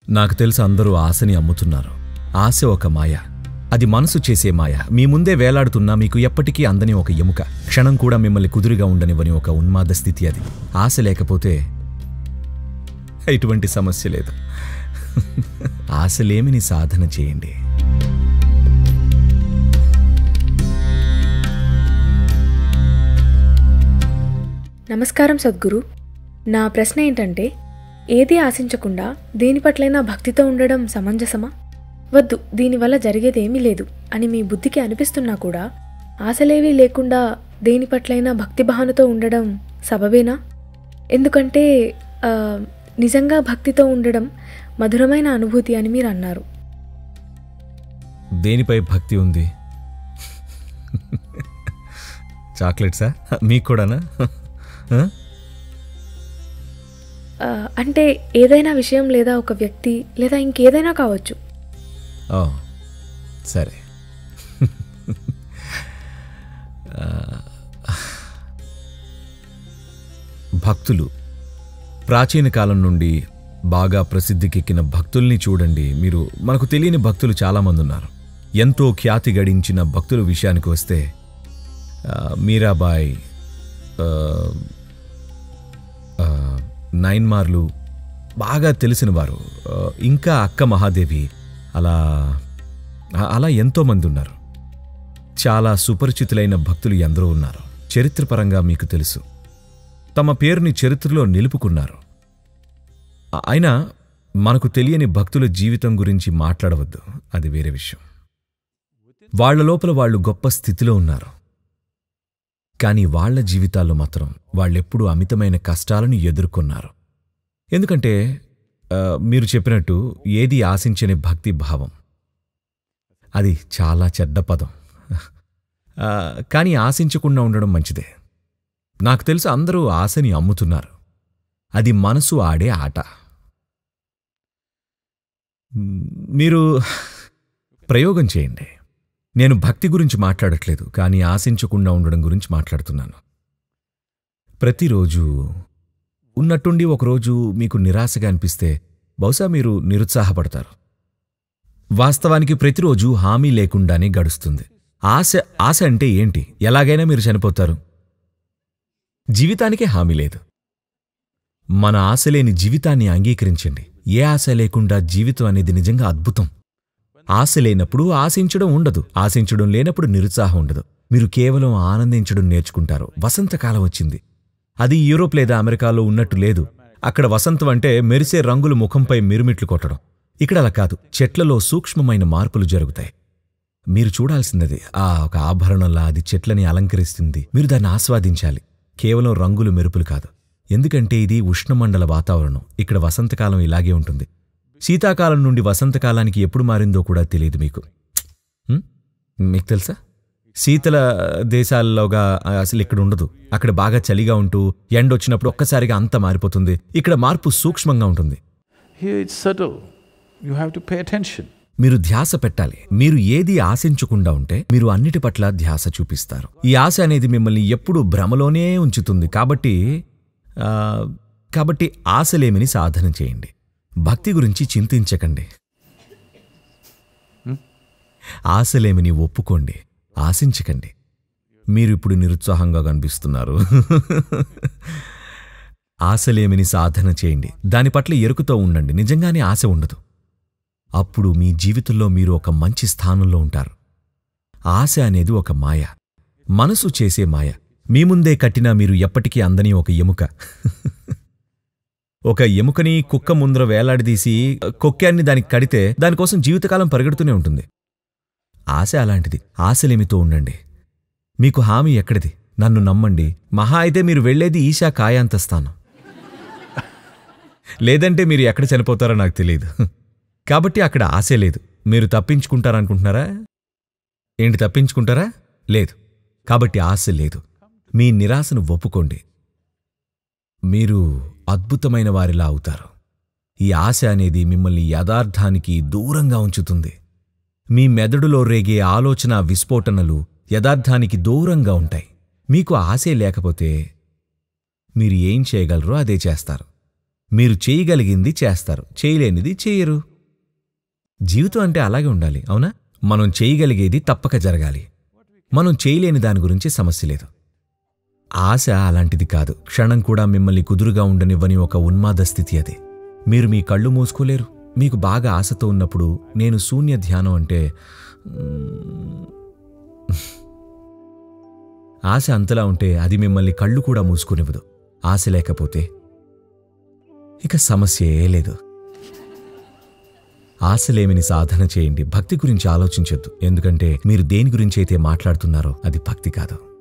నాకు తెలుసు అందరూ ఆశని అమ్ముతున్నారు ఆశ ఒక మాయ అది మనసు చేసే మాయ మీ ముందే వేలాడుతున్నా మీకు ఎప్పటికీ అందని ఒక ఎముక క్షణం కూడా మిమ్మల్ని కుదురుగా ఉండనివ్వని ఒక ఉన్మాద స్థితి అది ఆశ లేకపోతే ఎటువంటి సమస్య లేదు ఆశలేమిని సాధన చేయండి నమస్కారం సద్గురు నా ప్రశ్న ఏంటంటే ఏది ఆశించకుండా దేని పట్లైనా భక్తితో ఉండడం సమంజసమా వద్దు దీనివల్ల జరిగేదేమీ లేదు అని మీ బుద్ధికి అనిపిస్తున్నా కూడా ఆశలేవీ లేకుండా దేని పట్లైనా భక్తి భావనతో ఉండడం సబబేనా ఎందుకంటే ఆ, నిజంగా భక్తితో ఉండడం మధురమైన అనుభూతి అని మీరు అన్నారు దేనిపై భక్తి ఉంది చాక్లెట్సా మీకు కూడానా ఆ? ఆ, అంటే ఏదైనా విషయం లేదా ఒక వ్యక్తి లేదా ఇంకేదైనా కావచ్చు ఓ సరే ఆ, భక్తులు ప్రాచీన కాలం నుండి బాగా ప్రసిద్ధికెక్కిన భక్తుల్ని చూడండి మీరు మనకు తెలియని భక్తులు చాలామంది ఉన్నారు ఎంతో ఖ్యాతి గడించిన భక్తుల విషయానికి వస్తే ఆ, మీరాబాయ్ ఆ, ఆ, నైన్మార్లు బాగా తెలిసిన వారు ఆ, ఇంకా అక్క మహాదేవి అలా ఆ- అలా ఎంతోమంది ఉన్నారు చాలా సుపరిచితులైన భక్తులు ఎందరో ఉన్నారు చరిత్రపరంగా మీకు తెలుసు తమ పేరుని చరిత్రలో నిలుపుకున్నారు ఆ- అయినా మనకు తెలియని భక్తుల జీవితం గురించి మాట్లాడవద్దు అది వేరే విషయం వాళ్ళ లోపల వాళ్ళు గొప్ప స్థితిలో ఉన్నారు కానీ వాళ్ళ జీవితాల్లో మాత్రం వాళ్ళెప్పుడూ అమితమైన కష్టాలను ఎదుర్కొన్నారు ఎందుకంటే ఆ, మీరు చెప్పినట్టు ఏది ఆశించని భక్తి భావం అది చాలా చెడ్డ పదం ఆ, కానీ ఆశించకుండా ఉండడం మంచిదే నాకు తెలుసు అందరూ ఆశని అమ్ముతున్నారు అది మనసు ఆడే ఆట మ్, మీరు ప్రయోగం చేయండి నేను భక్తి గురించి మాట్లాడట్లేదు కానీ ఆశించకుండా ఉండడం గురించి మాట్లాడుతున్నాను ప్రతిరోజు ఉన్నట్టుండి ఒకరోజు మీకు నిరాశగా అనిపిస్తే బహుశా మీరు నిరుత్సాహపడతారు వాస్తవానికి ప్రతిరోజు హామీ లేకుండానే గడుస్తుంది ఆశ ఆశ అంటే ఏంటి ఎలాగైనా మీరు చనిపోతారు జీవితానికే హామీ లేదు మన ఆశ లేని జీవితాన్ని అంగీకరించండి ఏ ఆశ లేకుండా జీవితం అనేది నిజంగా అద్భుతం ఆశ లేనప్పుడు ఆశించడం ఉండదు ఆశించడం లేనప్పుడు నిరుత్సాహం ఉండదు మీరు కేవలం ఆనందించడం నేర్చుకుంటారు వసంతకాలం వచ్చింది అది యూరోప్ లేదా అమెరికాలో ఉన్నట్టు లేదు అక్కడ వసంతం అంటే మెరిసే రంగులు ముఖంపై మిరుమిట్లు కొట్టడం ఇక్కడ అలా కాదు చెట్లలో సూక్ష్మమైన మార్పులు జరుగుతాయి మీరు చూడాల్సిందది ఆ ఒక ఆభరణంలా అది చెట్లని అలంకరిస్తుంది మీరు దాన్ని ఆస్వాదించాలి కేవలం రంగులు మెరుపులు కాదు ఎందుకంటే ఇది ఉష్ణమండల వాతావరణం ఇక్కడ వసంతకాలం ఇలాగే ఉంటుంది శీతాకాలం నుండి వసంతకాలానికి ఎప్పుడు మారిందో కూడా తెలియదు మీకు హ్మ్? మీకు తెలుసా శీతల దేశాల్లోగా అసలు ఇక్కడ ఉండదు అక్కడ బాగా చలిగా ఉంటూ ఎండ వచ్చినప్పుడు ఒక్కసారిగా అంతా మారిపోతుంది ఇక్కడ మార్పు సూక్ష్మంగా ఉంటుంది Here it's subtle. You have to pay attention. మీరు ధ్యాస పెట్టాలి మీరు ఏది ఆశించకుండా ఉంటే మీరు అన్నిటి పట్ల ధ్యాస చూపిస్తారు ఈ ఆశ అనేది మిమ్మల్ని ఎప్పుడూ భ్రమలోనే ఉంచుతుంది కాబట్టి ఆ, కాబట్టి ఆశలేమిని సాధన చేయండి భక్తి గురించి చింతించకండి ఆశలేమిని ఒప్పుకోండి ఆశించకండి మీరు ఇప్పుడు నిరుత్సాహంగా కనిపిస్తున్నారు ఆశలేమిని సాధన చేయండి దాని పట్ల ఎరుకుతో ఉండండి నిజంగానే ఆశ ఉండదు అప్పుడు మీ జీవితంలో మీరు ఒక మంచి స్థానంలో ఉంటారు ఆశ అనేది ఒక మాయ మనసు చేసే మాయ మీ ముందే కట్టినా మీరు ఎప్పటికీ అందని ఒక ఎముక ఒక ఎముకని కుక్క ముందర వేలాడదీసి కొక్కాన్ని దానికి కడితే దానికోసం జీవితకాలం పరిగెడుతూనే ఉంటుంది ఆశ అలాంటిది ఆశలేమితో ఉండండి మీకు హామీ ఎక్కడిది నన్ను నమ్మండి మహా అయితే మీరు వెళ్లేది ఈశా కాయాంత స్థానం లేదంటే మీరు ఎక్కడ చనిపోతారో నాకు తెలియదు కాబట్టి అక్కడ ఆశే లేదు మీరు తప్పించుకుంటారనుకుంటున్నారా ఏంటి తప్పించుకుంటారా లేదు కాబట్టి ఆశ లేదు మీ నిరాశను ఒప్పుకోండి మీరు అద్భుతమైన వారిలా అవుతారు ఈ ఆశ అనేది మిమ్మల్ని యథార్థానికి దూరంగా ఉంచుతుంది మీ మెదడులో రేగే ఆలోచన విస్ఫోటనలు యథార్థానికి దూరంగా ఉంటాయి మీకు ఆశే లేకపోతే మీరు ఏం చేయగలరో అదే చేస్తారు మీరు చేయగలిగింది చేస్తారు చేయలేనిది చేయరు జీవితం అంటే అలాగే ఉండాలి అవునా మనం చేయగలిగేది తప్పక జరగాలి మనం చేయలేని దాని గురించి సమస్య లేదు ఆశ అలాంటిది కాదు క్షణం కూడా మిమ్మల్ని కుదురుగా ఉండనివ్వని ఒక ఉన్మాద స్థితి అది మీరు మీ కళ్ళు మూసుకోలేరు మీకు బాగా ఆశతో ఉన్నప్పుడు నేను శూన్య ధ్యానం అంటే మ్మ్, ఆశ అంతలా ఉంటే అది మిమ్మల్ని కళ్ళు కూడా మూసుకునివ్వదు ఆశ లేకపోతే ఇక సమస్యే లేదు ఆశలేమిని సాధన చేయండి భక్తి గురించి ఆలోచించొద్దు ఎందుకంటే మీరు దేని గురించి అయితే మాట్లాడుతున్నారో అది భక్తి కాదు